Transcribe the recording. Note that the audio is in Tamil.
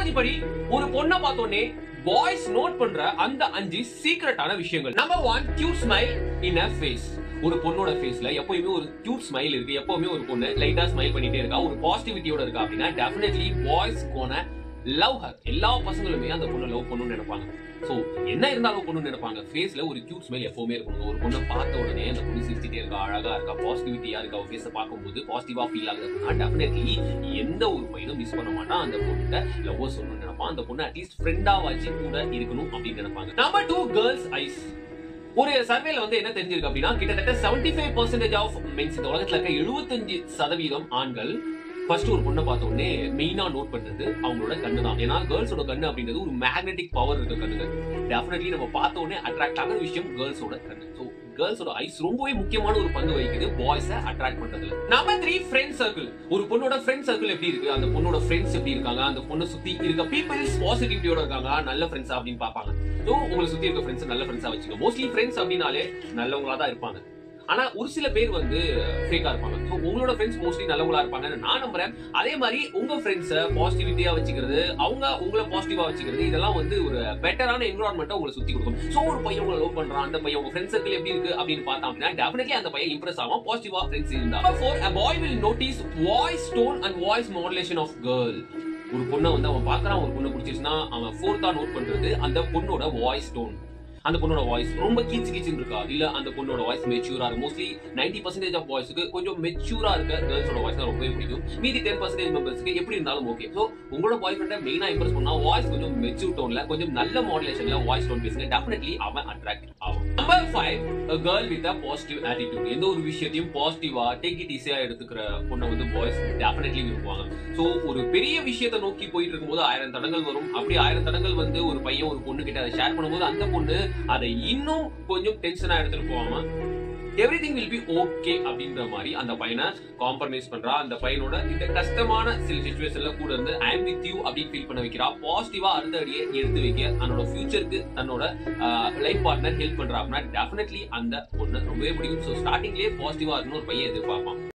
சைக்காலஜி படி ஒரு பொண்ணை பார்த்தோன்னே பாய்ஸ் நோட் பண்ற அந்த அஞ்சு சீக்ரெட்டான விஷயங்கள் number one cute smile in a face ஒரு பொண்ணோட ஃபேஸ்ல எப்பவுமே ஒரு கியூட் ஸ்மைல் இருக்கு எப்பவுமே ஒரு பொண்ணு லைட்டா ஸ்மைல் பண்ணிட்டே இருக்கா ஒரு பாசிட்டிவிட்டியோட இருக்கா அப்படின்னா definitely boys gonna love her எல்லா பசங்களுமே அந்த பொண்ணை லவ் பண்ணணும்னு நினைப்பாங்க சோ என்ன இருந்தாலும் பொண்ணு நினைப்பாங்க ஃபேஸ்ல ஒரு கியூட் ஸ்மைல் எப்பவுமே இருக்கணும் ஒரு பொண்ணை பார்த்த உடனே அந்த பொண்ணு சிரிச்சிட்டே இருக்கா அழகா இருக்கா பாசிட்டிவிட்டியா இருக்கா அவ ஃபேஸை பார்க்கும்போது பாசிட்டிவா ஃபீல் ஆகுது அப்படின்னா டெஃபினெட்லி எந்த ஒரு பையனும் மிஸ் பண்ண மாட்டான் அந்த பொண்ணு லவ் சொல்லணும்னு நினைப்பான் அந்த பொண்ணு அட்லீஸ்ட் ஃப்ரெண்டா வச்சு கூட இருக்கணும் அப்படின்னு நினைப்பாங்க நம்பர் டூ கேர்ள்ஸ் ஐஸ் ஒரு சர்வேல வந்து என்ன தெரிஞ்சிருக்கு அப்படின்னா கிட்டத்தட்ட 75% ஃபைவ் பர்சன்டேஜ் ஆஃப் மென்ஸ் இந்த உலகத்துல இருக்க 75% சதவீதம் ஆண்கள் ஃபர்ஸ்ட் ஒரு பொண்ணை பார்த்த உடனே மெயினா நோட் பண்றது அவங்களோட கண்ணு தான் ஏன்னா கேர்ள்ஸோட கண்ணு அப்படின்றது ஒரு மேக்னெட்டிக் பவர் இருக்க கண்ணுங்க டெஃபினெட்லி நம்ம பார்த்த உடனே அட்ராக்ட் ஆகிற விஷயம் கேர்ள்ஸோட கண்ணு ஸோ கேர்ள்ஸோட ஐஸ் ரொம்பவே முக்கியமான ஒரு பங்கு வகிக்குது பாய்ஸை அட்ராக்ட் பண்றதுல நம்பர் த்ரீ ஃப்ரெண்ட் சர்க்கிள் ஒரு பொண்ணோட ஃப்ரெண்ட் சர்க்கிள் எப்படி இருக்கு அந்த பொண்ணோட ஃப்ரெண்ட்ஸ் எப்படி இருக்காங்க அந்த பொண்ணை சுத்தி இருக்க பீப்பிள்ஸ் பாசிட்டிவிட்டியோட இருக்காங்க நல்ல ஃப்ரெண்ட்ஸா அப்படின்னு பார்ப்பாங்க ஸோ உங்களை சுத்தி இருக்க ஃப்ரெண்ட்ஸ் நல்ல ஃப்ரெண்ட்ஸா வச்சுக்கோ மோஸ்ட்லி ஃப்ரெண்ட்ஸ் அப்படின்னாலே நல்லவங்களா தான் இருப்பாங்க ஆனா ஒரு சில பேர் வந்து ஃபேக்கா இருப்பாங்க ஸோ உங்களோட ஃப்ரெண்ட்ஸ் மோஸ்ட்லி நல்லவங்களா இருப்பாங்கன்னு நான் நம்புறேன் அதே மாதிரி உங்க ஃப்ரெண்ட்ஸை பாசிட்டிவிட்டியா வச்சுக்கிறது அவங்க உங்களை பாசிட்டிவா வச்சுக்கிறது இதெல்லாம் வந்து ஒரு பெட்டரான என்வரான்மெண்ட்டை உங்களை சுத்தி கொடுக்கும் ஸோ ஒரு பையன் உங்களை லவ் பண்றான் அந்த பையன் உங்க ஃப்ரெண்ட் சர்க்கிள் எப்படி இருக்கு அப்படின்னு பார்த்தா அப்படின்னா டெஃபினெட்லி அந்த பையன் இம்ப்ரெஸ் ஆகும் பாசிட்டிவா ஃப்ரெண்ட்ஸ் இருந்தா for a boy will notice voice tone and voice modulation of girl ஒரு பொண்ணை வந்து அவன் பார்க்கறான் ஒரு பொண்ணை பிடிச்சிருச்சுன்னா அவன் ஃபோர்த்தா நோட் பண்றது அந்த பொண்ணோட வாய்ஸ் டோன் அந்த பொண்ணோட வாய்ஸ் ரொம்ப கீச்சு கீச்சுன்னு இருக்கா இல்ல அந்த பொண்ணோட வாய்ஸ் மெச்சூரா இருக்கு மோஸ்ட்லி நைன்டி பர்சன்டேஜ் ஆஃப் வாய்ஸ்க்கு கொஞ்சம் மெச்சூரா இருக்க கேர்ள்ஸோட வாய்ஸ் தான் ரொம்பவே பிடிக்கும் மீதி டென் பர்சன்டேஜ் மெம்பர்ஸ்க்கு எப்படி இருந்தாலும் ஓகே ஸோ உங்களோட பாய் ஃப்ரெண்டை மெயினா இம்ப்ரெஸ் பண்ணா வாய்ஸ் கொஞ்சம் மெச்சூர் டோன்ல கொஞ்சம் நல்ல மாடுலேஷன்ல வாய்ஸ் டோன் பேசுங்க டெஃபினெட்லி அவன் அட்ராக்ட் ஆகும் number five girl with a positive attitude எந்த ஒரு விஷயத்தையும் பாசிட்டிவா டேக் இட் ஈஸியா எடுத்துக்கிற பொண்ணை வந்து பாய்ஸ் டெஃபினெட்லி விரும்புவாங்க ஸோ ஒரு பெரிய விஷயத்தை நோக்கி போயிட்டு இருக்கும்போது ஆயிரம் தடங்கள் வரும் அப்படி ஆயிரம் தடங்கள் வந்து ஒரு பையன் ஒரு பொண்ணு கிட்ட அதை ஷேர் பண்ணும்போது அந்த பொண்ணு அதை இன்னும் கொஞ்சம் டென்ஷனா எடுத்துட்டு போவாம everything will be okay அப்படின்ற மாதிரி அந்த பையனை காம்ப்ரமைஸ் பண்றா அந்த பையனோட இந்த கஷ்டமான சில சுச்சுவேஷன்ல கூட இருந்து ஐ எம் வித் யூ அப்படின்னு ஃபீல் பண்ண வைக்கிறா பாசிட்டிவா அடுத்த அடியை எடுத்து வைக்க தன்னோட ஃபியூச்சருக்கு தன்னோட லைஃப் பார்ட்னர் ஹெல்ப் பண்றா அப்படின்னா டெஃபினெட்லி அந்த பொண்ணு ரொம்பவே பிடிக்கும் ஸோ ஸ்டார்டிங்லேயே பாசிட்டிவா இருக்கணும் ஒரு பையன் எதிர்பார்ப்பான்